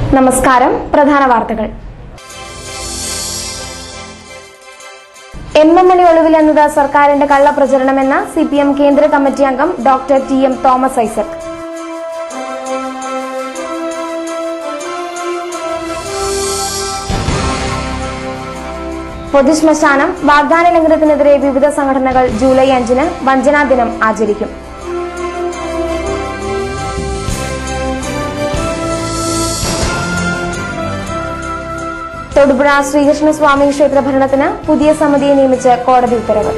നമസ്കാരം പ്രധാന വാർത്തകൾ എം എം മണി ഒളിവിൽ എന്നത് സർക്കാരിന്റെ കള്ളപ്രചരണമെന്ന് സി പി എം കേന്ദ്ര കമ്മിറ്റി അംഗം doctor T M Thomas Isaac പൊതുശ്മശാനം വാഗ്ദാന ലംഘനത്തിനെതിരെ വിവിധ സംഘടനകൾ ജൂലൈ അഞ്ചിന് വഞ്ചനാ ദിനം ആചരിക്കും തൊടുപുഴ ശ്രീകൃഷ്ണസ്വാമി ക്ഷേത്ര ഭരണത്തിന് പുതിയ സമിതിയെ നിയമിച്ച് കോടതി ഉത്തരവ്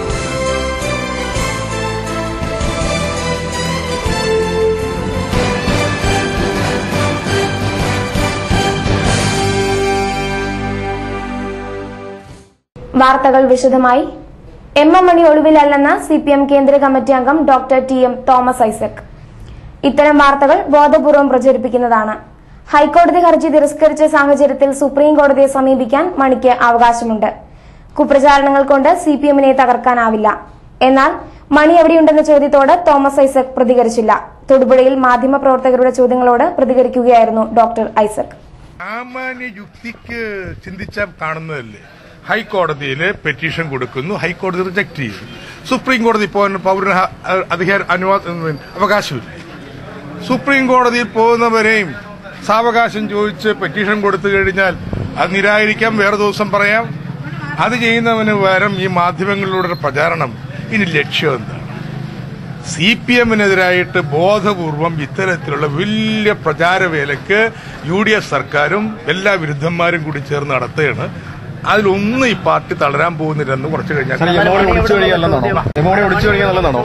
വാർത്തകൾ വിശദമായി എം എം മണി ഒളിവിലല്ലെന്ന് സി പി എം കേന്ദ്ര കമ്മിറ്റി അംഗം doctor T M Thomas Isaac ഇത്തരം വാർത്തകൾ ബോധപൂർവം പ്രചരിപ്പിക്കുന്നതാണ് ഹൈക്കോടതി ഹർജി തിരസ്കരിച്ച സാഹചര്യത്തിൽ സുപ്രീം കോടതിയെ സമീപിക്കാൻ മണിക്ക് അവകാശമുണ്ട് കുപ്രചാരണങ്ങൾ കൊണ്ട് സി പി എമ്മിനെ തകർക്കാനാവില്ല എന്നാൽ മണി എവിടെയുണ്ടെന്ന ചോദ്യത്തോട് തോമസ് ഐസക് പ്രതികരിച്ചില്ല തൊടുപുഴയിൽ മാധ്യമപ്രവർത്തകരുടെ ചോദ്യങ്ങളോട് പ്രതികരിക്കുകയായിരുന്നു ഡോക്ടർ ഐസക് സാമാന്യ യുക്തിക്ക് ചിന്തിച്ചാൽ കാണുന്നതല്ലേ ഹൈക്കോടതിയില് പെറ്റീഷൻ കൊടുക്കുന്നു ഹൈക്കോടതി റിജക്ട് ചെയ്യും സുപ്രീം കോടതി പോകാൻ പൗരന് ഹ- അധികാര അനുവാദം അവകാശമില്ല സുപ്രീം കോടതിയിൽ പോകുന്നവരെയും സാവകാശം ചോദിച്ച് പെറ്റീഷൻ കൊടുത്തു കഴിഞ്ഞാൽ അത് നിരാകരിക്കാം വേറെ ദിവസം പറയാം അത് ചെയ്യുന്നവന് പകരം ഈ മാധ്യമങ്ങളിലൂടെ പ്രചാരണം ഇനി ലക്ഷ്യം എന്താണ് സി പി എമ്മിനെതിരായിട്ട് ബോധപൂർവം ഇത്തരത്തിലുള്ള വലിയ പ്രചാരവേലക്ക് യു ഡി എഫ് സർക്കാരും എല്ലാ വിരുദ്ധന്മാരും കൂടി ചേർന്ന് നടത്തുകയാണ് അതിലൊന്നും ഈ പാർട്ടി തളരാൻ പോകുന്നില്ലെന്ന് കുറച്ച് കഴിഞ്ഞാൽ സാർ യമോണി ഒളിച്ചു വരികയല്ലെന്നാണോ യമോണി ഒളിച്ചു വരികയല്ലെന്നാണോ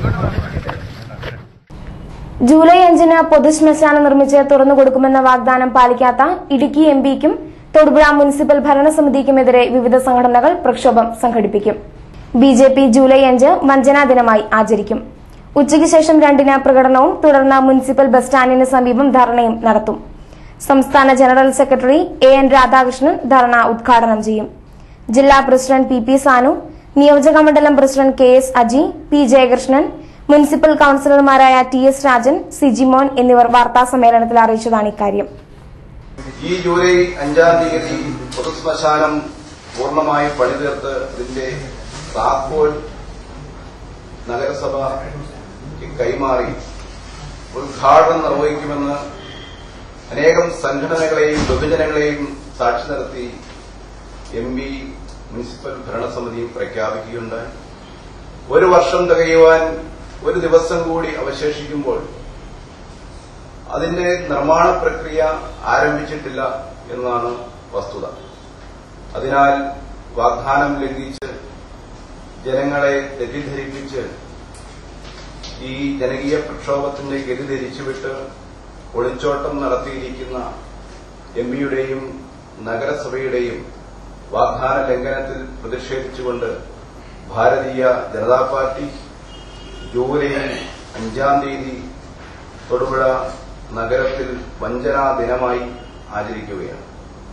ജൂലൈ അഞ്ചിന് പൊതുശ്മശാനം നിർമ്മിച്ച് തുറന്നു കൊടുക്കുമെന്ന വാഗ്ദാനം പാലിക്കാത്ത ഇടുക്കി എം പിക്കും തൊടുപുഴ മുനിസിപ്പൽ ഭരണസമിതിക്കുമെതിരെ വിവിധ സംഘടനകൾ പ്രക്ഷോഭം സംഘടിപ്പിക്കും ബി ജെ പി ജൂലൈ അഞ്ച് വഞ്ചനാ ദിനമായി ആചരിക്കും ഉച്ചയ്ക്ക് ശേഷം രണ്ടിന് പ്രകടനവും തുടർന്ന് മുനിസിപ്പൽ ബസ് സ്റ്റാൻഡിന് സമീപം ധർണയും നടത്തും സംസ്ഥാന general secretary A N Radhakrishnan dharna ഉദ്ഘാടനം ചെയ്യും ജില്ലാ പ്രസിഡന്റ് പി പി സാനു നിയോജക മണ്ഡലം president K S Aji P Jayakrishnan municipal കൌൺസിലർമാരായ ടി എസ് രാജൻ സിജിമോൻ എന്നിവർ വാർത്താ സമ്മേളനത്തിൽ അറിയിച്ചതാണ് ഇക്കാര്യം ഈ ജൂലൈ അഞ്ചാം തീയതി പൊതുശ്മശാനം പൂർണ്ണമായി പണിതീർത്ത് ഇതിന്റെ താക്കോൽ നഗരസഭ കൈമാറി ഉദ്ഘാടനം നിർവഹിക്കുമെന്ന് അനേകം സംഘടനകളെയും ബഹുജനങ്ങളെയും സാക്ഷി നിർത്തി എം പി മുനിസിപ്പൽ ഭരണസമിതിയും പ്രഖ്യാപിക്കുകയുണ്ടായി ഒരു വർഷം തികയുവാൻ ഒരു ദിവസം കൂടി അവശേഷിക്കുമ്പോൾ അതിന്റെ നിർമ്മാണ പ്രക്രിയ ആരംഭിച്ചിട്ടില്ല എന്നതാണ് വസ്തുത അതിനാൽ വാഗ്ദാനം ലംഘിച്ച് ജനങ്ങളെ തെറ്റിദ്ധരിപ്പിച്ച് ഈ ജനകീയ പ്രക്ഷോഭത്തിന്റെ ഗതി ധരിച്ചുവിട്ട് ഒളിച്ചോട്ടം നടത്തിയിരിക്കുന്ന എം പിയുടെയും നഗരസഭയുടെയും വാഗ്ദാന ലംഘനത്തിൽ പ്രതിഷേധിച്ചുകൊണ്ട് ഭാരതീയ ജനതാ പാർട്ടി ജൂലൈ അഞ്ചാം തീയതി തൊടുപുഴ നഗരത്തിൽ വഞ്ചനാ ദിനമായി ആചരിക്കുകയാണ്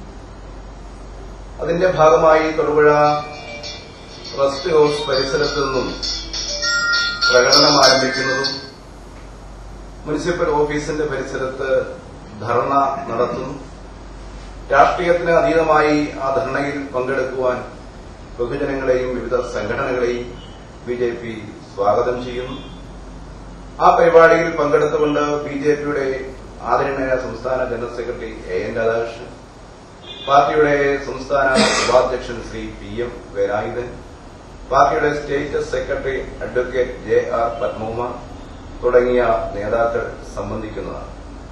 അതിന്റെ ഭാഗമായി തൊടുപുഴ റെസ്റ്റ് ഹൌസ് പരിസരത്തു നിന്നും പ്രകടനം ആരംഭിക്കുന്നതും മുനിസിപ്പൽ ഓഫീസിന്റെ പരിസരത്ത് ധർണ നടത്തുന്നു രാഷ്ട്രീയത്തിന് അതീതമായി ആ ധർണയിൽ പങ്കെടുക്കുവാൻ ബഹുജനങ്ങളെയും വിവിധ സംഘടനകളെയും ബി ജെ പി സ്വാഗതം ചെയ്യുന്നു ആ പരിപാടിയിൽ പങ്കെടുത്തുകൊണ്ട് ബി ജെ പിയുടെ ആദരണീയ സംസ്ഥാന general secretary A N Radhakrishnan പാർട്ടിയുടെ സംസ്ഥാന ഉപാധ്യക്ഷൻ ശ്രീ പി എം വേലായുധൻ പാർട്ടിയുടെ state secretary advocate J R Padmakumar തുടങ്ങിയ നേതാക്കൾ സംബന്ധിക്കുന്നതാണ്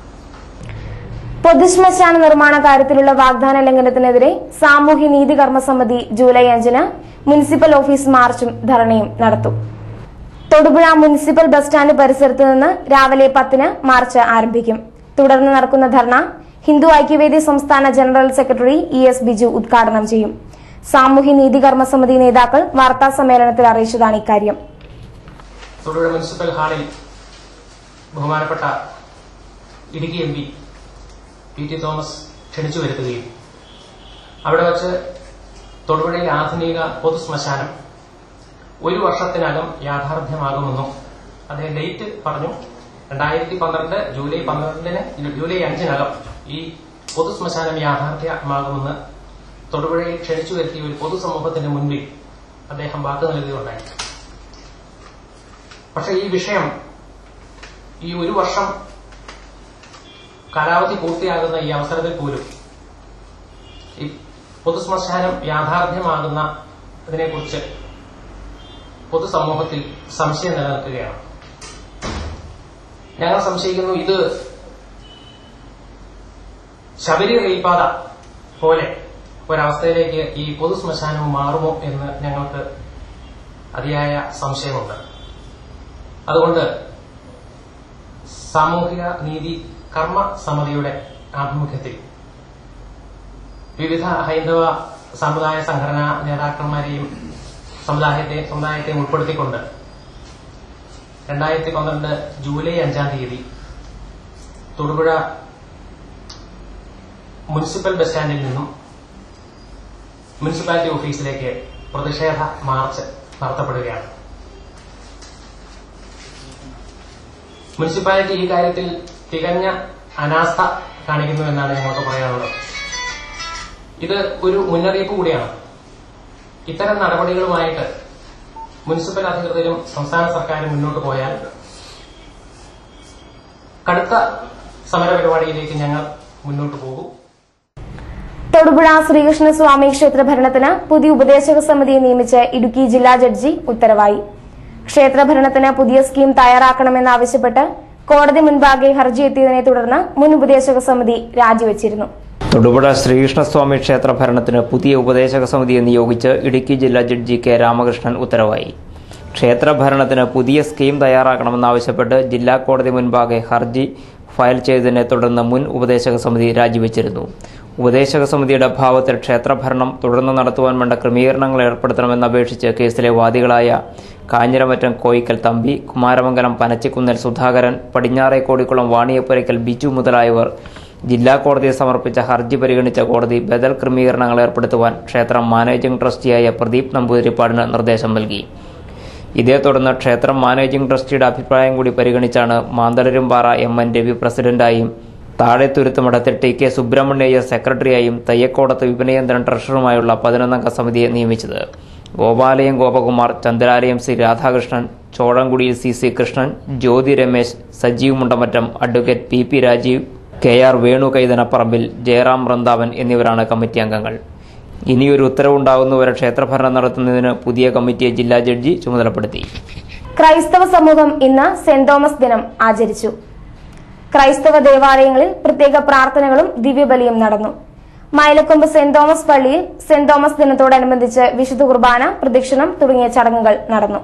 പൊതുശ്മശാന നിർമ്മാണ കാര്യത്തിലുള്ള വാഗ്ദാന ലംഘനത്തിനെതിരെ സാമൂഹ്യ നീതി കർമ്മസമിതി ജൂലൈ അഞ്ചിന് മുനിസിപ്പൽ ഓഫീസ് മാർച്ചും ധർണയും നടത്തും തൊടുപുഴ മുനിസിപ്പൽ ബസ് സ്റ്റാൻഡ് പരിസരത്ത് നിന്ന് രാവിലെ പത്തിന് മാർച്ച് ആരംഭിക്കും തുടർന്ന് നടക്കുന്ന ധർണ ഹിന്ദു ഐക്യവേദി സംസ്ഥാന general secretary E S Biju ഉദ്ഘാടനം ചെയ്യും സാമൂഹ്യ നീതി കർമ്മസമിതി നേതാക്കൾ വാർത്താ സമ്മേളനത്തിൽ അറിയിച്ചതാണ് ഇക്കാര്യം തൊടുപുഴ മുനിസിപ്പൽ ഹാളിൽ ബഹുമാനപ്പെട്ട Idukki M P P T Thomas ക്ഷണിച്ചു വരുത്തുകയും അവിടെ വച്ച് തൊടുപുഴയിലെ ആധുനിക പൊതു ശ്മശാനം ഒരു വർഷത്തിനകം യാഥാർത്ഥ്യമാകുമെന്നും അദ്ദേഹം ഡേറ്റ് പറഞ്ഞു രണ്ടായിരത്തി പന്ത്രണ്ട് ജൂലൈ പന്ത്രണ്ടിന് ജൂലൈ അഞ്ചിനകം ഈ പൊതുശ്മശാനം യാഥാർത്ഥ്യമാകുമെന്ന് തൊടുപുഴയിൽ ക്ഷണിച്ചു വരുത്തിയ ഒരു പൊതുസമൂഹത്തിന്റെ മുൻപിൽ അദ്ദേഹം വാക്ക് നൽകുകയുണ്ടായി പക്ഷെ ഈ വിഷയം ഈ ഒരു വർഷം കാലാവധി പൂർത്തിയാകുന്ന ഈ അവസരത്തിൽ പോലും ഈ പൊതുശ്മശാനം യാഥാർത്ഥ്യമാകുന്ന ഇതിനെക്കുറിച്ച് പൊതുസമൂഹത്തിൽ സംശയം നിലനിൽക്കുകയാണ് ഞങ്ങൾ സംശയിക്കുന്നു ഇത് ശബരി റെയിൽപാത പോലെ ഒരവസ്ഥയിലേക്ക് ഈ പൊതുശ്മശാനം മാറുമോ എന്ന് ഞങ്ങൾക്ക് അതിയായ സംശയമുണ്ട് അതുകൊണ്ട് സാമൂഹിക നീതി കർമ്മ സമിതിയുടെ ആഭിമുഖ്യത്തിൽ വിവിധ ഹൈന്ദവ സമുദായ സംഘടനാ നേതാക്കന്മാരെയും സമുദായത്തെ സമുദായത്തെ ഉൾപ്പെടുത്തിക്കൊണ്ട് രണ്ടായിരത്തി പന്ത്രണ്ട് ജൂലൈ അഞ്ചാം തീയതി തൊടുപുഴ മുനിസിപ്പൽ ബസ് സ്റ്റാൻഡിൽ നിന്നും മുനിസിപ്പാലിറ്റി ഓഫീസിലേക്ക് പ്രതിഷേധ മാർച്ച് നടത്തപ്പെടുകയാണ് മുനിസിപ്പാലിറ്റി ഈ കാര്യത്തിൽ തികഞ്ഞ അനാസ്ഥ കാണിക്കുന്നു എന്നാണ് ഞങ്ങൾക്ക് പറയാനുള്ളത് ഇത് ഒരു മുന്നറിയിപ്പ് കൂടിയാണ് ഇത്തരം നടപടികളുമായിട്ട് മുനിസിപ്പൽ അധികൃതരും സംസ്ഥാന സർക്കാരും മുന്നോട്ട് പോയാൽ കടുത്ത സമരപരിപാടിയിലേക്ക് ഞങ്ങൾ മുന്നോട്ട് പോകും തൊടുപുഴ ശ്രീകൃഷ്ണസ്വാമി ക്ഷേത്ര ഭരണത്തിന് പുതിയ ഉപദേശക സമിതിയെ നിയമിച്ച് ഇടുക്കി ജില്ലാ ജഡ്ജി ഉത്തരവായി ക്ഷേത്ര ഭരണത്തിന് പുതിയ സ്കീം തയ്യാറാക്കണമെന്നാവശ്യപ്പെട്ട് കോടതി മുൻപാകെ ഹർജി എത്തിയതിനെ തുടർന്ന് മുൻ ഉപദേശക സമിതി രാജിവച്ചിരുന്നു തൊടുപുഴ ശ്രീകൃഷ്ണസ്വാമി ക്ഷേത്ര ഭരണത്തിന് പുതിയ ഉപദേശക സമിതിയെ നിയോഗിച്ച് ഇടുക്കി ജില്ലാ ജഡ്ജി കെ രാമകൃഷ്ണൻ ഉത്തരവായി ക്ഷേത്ര ഭരണത്തിന് പുതിയ സ്കീം തയ്യാറാക്കണമെന്നാവശ്യപ്പെട്ട് ജില്ലാ കോടതി മുൻപാകെ ഹർജി ഫയൽ ചെയ്തതിനെ തുടർന്ന് മുൻ ഉപദേശക സമിതി രാജിവെച്ചിരുന്നു ഉപദേശക സമിതിയുടെ അഭാവത്തിൽ ക്ഷേത്രഭരണം തുടർന്ന് നടത്തുവാൻ വേണ്ട ക്രമീകരണങ്ങൾ ഏർപ്പെടുത്തണമെന്ന് അപേക്ഷിച്ച് കേസിലെ വാദികളായ കാഞ്ഞിരമറ്റം കോയിക്കൽ തമ്പി കുമാരമംഗലം പനച്ചിക്കുന്നൽ സുധാകരൻ പടിഞ്ഞാറേക്കോടിക്കുളം വാണിയപ്പുരയ്ക്കൽ ബിജു മുതലായവർ ജില്ലാ കോടതിയെ സമർപ്പിച്ച ഹർജി പരിഗണിച്ച കോടതി ബദൽ ക്രമീകരണങ്ങൾ ഏർപ്പെടുത്തുവാൻ ക്ഷേത്രം മാനേജിംഗ് ട്രസ്റ്റിയായ പ്രദീപ് നമ്പൂതിരിപ്പാടിന് നിർദ്ദേശം നൽകി ഇതേ തുടർന്ന് ക്ഷേത്രം മാനേജിംഗ് ട്രസ്റ്റിയുടെ അഭിപ്രായം കൂടി പരിഗണിച്ചാണ് മാന്തളരുംപാറ എം എൻ രവി പ്രസിഡന്റായും താഴെത്തുരുത്ത് മഠത്തിൽ ടി കെ സുബ്രഹ്മണ്യയ്യ സെക്രട്ടറിയായും തയ്യക്കോടത്ത് വിപണയന്ത്രൻ ട്രഷററുമായുള്ള പതിനൊന്നംഗ സമിതിയെ നിയമിച്ചത് Gopalayam Gopakumar Chandralayam C Radhakrishnan Chozhamkudiyil C C Krishnan Jyothi Ramesh Sajeev Mundamattam advocate P P Rajeev K R Venu Kaithanaparambil Jayaram Vrindavan എന്നിവരാണ് കമ്മിറ്റി അംഗങ്ങൾ ഇനിയൊരു ഉത്തരവുണ്ടാകുന്നവരെ ക്ഷേത്രഭരണം നടത്തുന്നതിന് പുതിയ കമ്മിറ്റിയെ ജില്ലാ ജഡ്ജി ചുമതലപ്പെടുത്തി ക്രൈസ്തവ സമൂഹം ഇന്ന് സെന്റ് തോമസ് ദിനം ആചരിച്ചു ക്രൈസ്തവ ദേവാലയങ്ങളിൽ പ്രത്യേക പ്രാർത്ഥനകളും ദിവ്യബലിയും നടന്നു മൈലക്കൊമ്പ് സെന്റ് തോമസ് പള്ളിയിൽ സെന്റ് തോമസ് ദിനത്തോടനുബന്ധിച്ച് വിശുദ്ധ കുർബാന പ്രദക്ഷിണം തുടങ്ങിയ ചടങ്ങുകൾ നടന്നു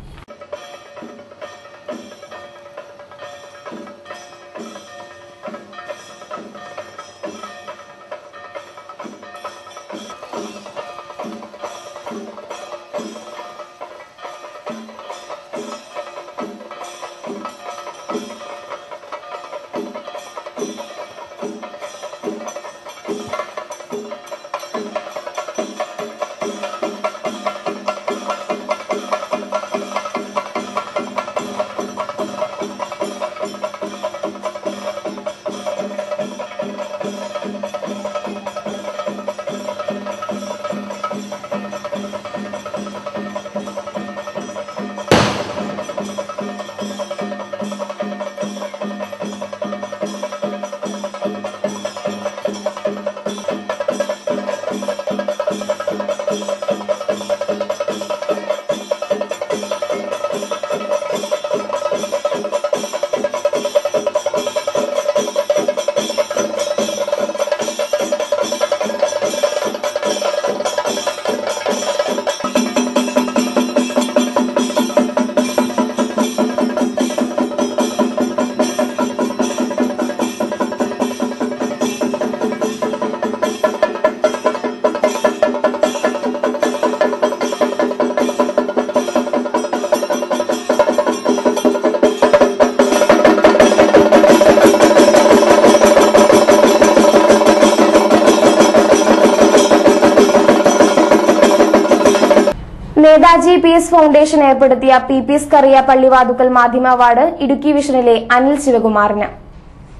നേതാജി പി എസ് ഫൗണ്ടേഷൻ ഏർപ്പെടുത്തിയ P P S Kariya Pallivathukkal മാധ്യമ അവാർഡ് ഇടുക്കി വിഷനിലെ അനിൽ ശിവകുമാറിന്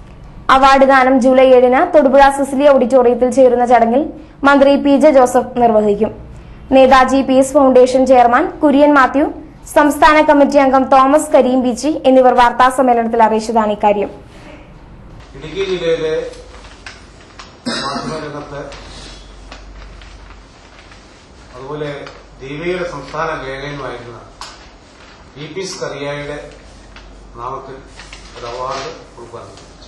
അവാർഡ് ദാനം ജൂലൈ ഏഴിന് തൊടുപുഴ സിസിലി ഓഡിറ്റോറിയത്തിൽ ചേരുന്ന ചടങ്ങിൽ മന്ത്രി പി ജെ ജോസഫ് നിർവഹിക്കും Netaji peace foundation chairman Kurian Mathew സംസ്ഥാന കമ്മിറ്റി അംഗം തോമസ് കരീം ബീച്ചി എന്നിവർ വാർത്താ സമ്മേളനത്തിൽ അറിയിച്ചതാണ് ഇക്കാര്യം ഇടുക്കി ജില്ലയിലെ മാധ്യമരംഗത്ത് അതുപോലെ ദീപികയുടെ സംസ്ഥാന ലേഖനുമായിരുന്ന ഇ പി സ്കറിയയുടെ നാമത്തിൽ ഒരു അവാർഡ് കൊടുക്കാൻ തീരുമാനിച്ചു.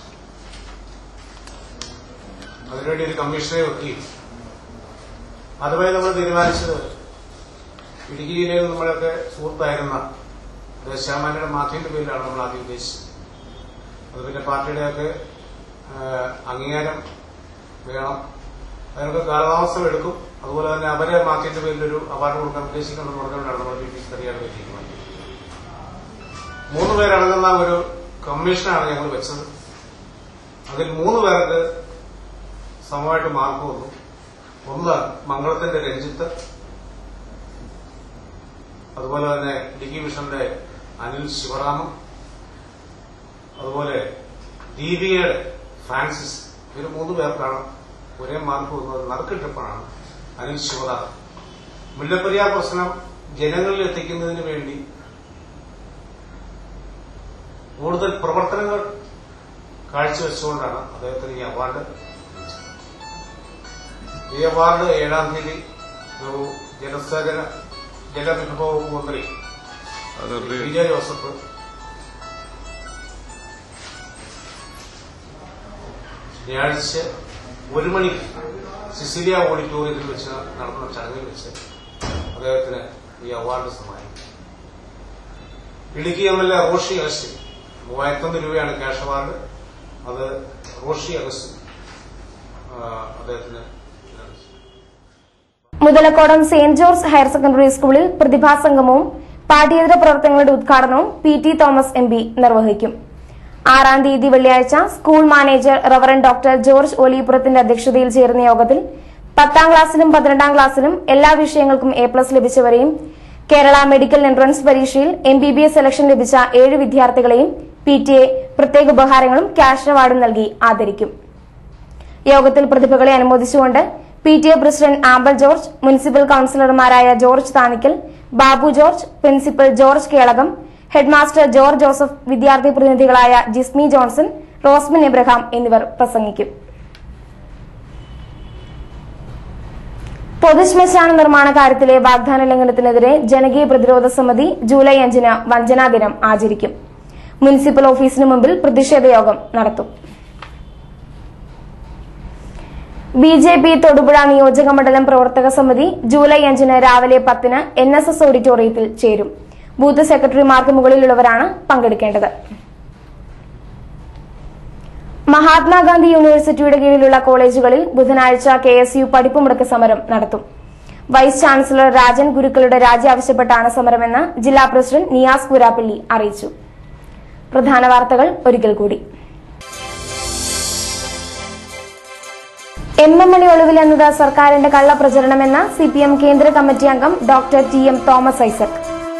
അതിനുവേണ്ടി ഒരു കമ്മീഷനെ വെക്കുകയും അതുവഴി നമ്മൾ തീരുമാനിച്ചത് ഇടുക്കി ജില്ലയിൽ നമ്മളൊക്കെ സുഹൃത്തായിരുന്ന ദേശാമാനയുടെ മാധ്യമന്റെ പേരിലാണ് നമ്മൾ ആദ്യം ഉദ്ദേശിച്ചത് അത് പിന്നെ പാർട്ടിയുടെയൊക്കെ ആ, അംഗീകാരം വേണം അതിനൊക്കെ കാലതാമസം എടുക്കും അതുപോലെ തന്നെ അവരെ മാധ്യമത്തിന്റെ പേരിൽ ഒരു അവാർഡ് കൊടുക്കാൻ ഉദ്ദേശിക്കണമെന്ന് പറഞ്ഞുകൊണ്ടാണ് നമ്മൾ ബി പി സ്കറിയാട് തീരുമാനിച്ചത് മൂന്ന് പേരടങ്ങുന്ന ഒരു കമ്മീഷനാണ് ഞങ്ങൾ വെച്ചത് അതിൽ മൂന്ന് പേർക്ക് സമമായിട്ട് മാർക്ക് വന്നു ഒന്ന് മംഗളത്തിന്റെ രഞ്ജിത്ത് അതുപോലെ തന്നെ ഇടുക്കി വിഷന്റെ അനിൽ ശിവറാമൻ അതുപോലെ ദീപികയുടെ ഫ്രാൻസിസ് ഇവർ മൂന്ന് പേർക്കാണ് ഒരേ മാർക്ക് വന്നത് നറുക്കിട്ടപ്പോഴാണ് അനിൽ ശിവറാമൻ മുല്ലപ്പെരിയാർ പ്രശ്നം ജനങ്ങളിൽ എത്തിക്കുന്നതിന് വേണ്ടി കൂടുതൽ പ്രവർത്തനങ്ങൾ കാഴ്ചവെച്ചുകൊണ്ടാണ് അദ്ദേഹത്തിന് ഈ അവാർഡ് ഈ അവാർഡ് ഏഴാം തീയതി ഒരു ജലസേചന ജലവിഭവ വകുപ്പ് മന്ത്രി പി ജെ ജോസഫ് വ്യാഴാഴ്ച ഒരു മണിക്ക് സിസിലിയ ഓഡിറ്റോറിയത്തിൽ വെച്ച് നടന്ന ചടങ്ങിൽ വെച്ച് അദ്ദേഹത്തിന് ഈ അവാർഡ് സമ്മാനിക്കും Idukki M L A Roshy Augustine മൂവായിരത്തൊന്ന് രൂപയാണ് ക്യാഷ് അവാർഡ് അത് റോഷി അഗസ്റ്റിൻ ആ, അദ്ദേഹത്തിന് നൽകി. Muthalakodam Saint George higher secondary സ്കൂളിൽ പ്രതിഭാസംഗമവും പാഠ്യേതര പ്രവർത്തനങ്ങളുടെ ഉദ്ഘാടനവും P T Thomas M P നിർവഹിക്കും ആറാം തീയതി വെള്ളിയാഴ്ച school manager reverend doctor George ഒലിപുറത്തിന്റെ അധ്യക്ഷതയിൽ ചേരുന്ന യോഗത്തിൽ പത്താം ക്ലാസ്സിലും പന്ത്രണ്ടാം ക്ലാസ്സിലും എല്ലാ വിഷയങ്ങൾക്കും എ പ്ലസ് ലഭിച്ചവരെയും കേരള മെഡിക്കൽ എൻട്രൻസ് പരീക്ഷയിൽ M B B S selection ലഭിച്ച ഏഴ് വിദ്യാർത്ഥികളെയും പി ടി എ പ്രത്യേക ഉപഹാരങ്ങളും ക്യാഷ് അവാർഡും നൽകി ആദരിക്കും യോഗത്തിൽ പ്രതിഭകളെ അനുമോദിച്ചുകൊണ്ട് P T A president Ambal George municipal കൌൺസിലർമാരായ ജോർജ് താനിക്കൽ ബാബു ജോർജ് പ്രിൻസിപ്പൽ ജോർജ് കേളകം ഹെഡ്മാസ്റ്റർ ജോർജ് ജോസഫ് വിദ്യാർത്ഥി പ്രതിനിധികളായ ജിസ്മി ജോൺസൺ റോസ്മിൻ എബ്രഹാം എന്നിവർ പ്രസംഗിക്കും പൊതുശ്മശാന നിർമ്മാണ കാര്യത്തിലെ വാഗ്ദാന ലംഘനത്തിനെതിരെ ജനകീയ പ്രതിരോധ സമിതി ജൂലൈ അഞ്ചിന് വഞ്ചനാ ദിനം ആചരിക്കും മുനിസിപ്പൽ ഓഫീസിന് മുമ്പിൽ പ്രതിഷേധ യോഗം നടത്തും ബി ജെ പി തൊടുപുഴ നിയോജക മണ്ഡലം പ്രവർത്തക സമിതി ജൂലൈ അഞ്ചിന് രാവിലെ പത്തിന് എൻ എസ് എസ് ഓഡിറ്റോറിയത്തിൽ ചേരും ബൂത്ത് സെക്രട്ടറിമാർക്ക് മുകളിലുള്ളവരാണ് പങ്കെടുക്കേണ്ടത് മഹാത്മാഗാന്ധി യൂണിവേഴ്സിറ്റിയുടെ കീഴിലുള്ള കോളേജുകളിൽ ബുധനാഴ്ച കെ എസ് യു പഠിപ്പ് മുടക്ക് സമരം നടത്തും വൈസ് ചാൻസലർ രാജൻ ഗുരുക്കളുടെ രാജി ആവശ്യപ്പെട്ടാണ് സമരമെന്ന് ജില്ലാ പ്രസിഡന്റ് നിയാസ് കുരാപ്പള്ളി അറിയിച്ചു പ്രധാന വാർത്തകൾ ഒരിക്കൽ കൂടി എം എം മണി ഒളിവിൽ എന്നത് സർക്കാരിന്റെ കള്ളപ്രചരണമെന്ന് സി പി എം കേന്ദ്ര കമ്മിറ്റി അംഗം doctor T M Thomas Isaac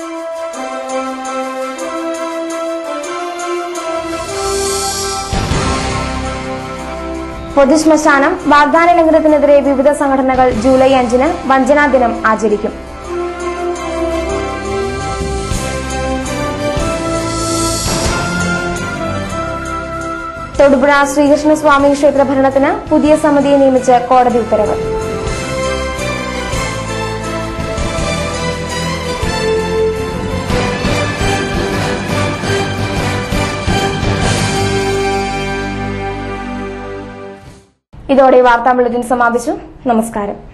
പൊതുശ്മശാനം വാഗ്ദാന ലംഘനത്തിനെതിരെ വിവിധ സംഘടനകൾ ജൂലൈ അഞ്ചിന് വഞ്ചനാ ദിനം ആചരിക്കും തൊടുപുഴ ശ്രീകൃഷ്ണസ്വാമി ക്ഷേത്ര ഭരണത്തിന് പുതിയ സമിതിയെ നിയമിച്ച് കോടതി ഉത്തരവ് ഇതോടെ വാർത്താ ബുള്ളറ്റിൻ സമാപിച്ചു നമസ്കാരം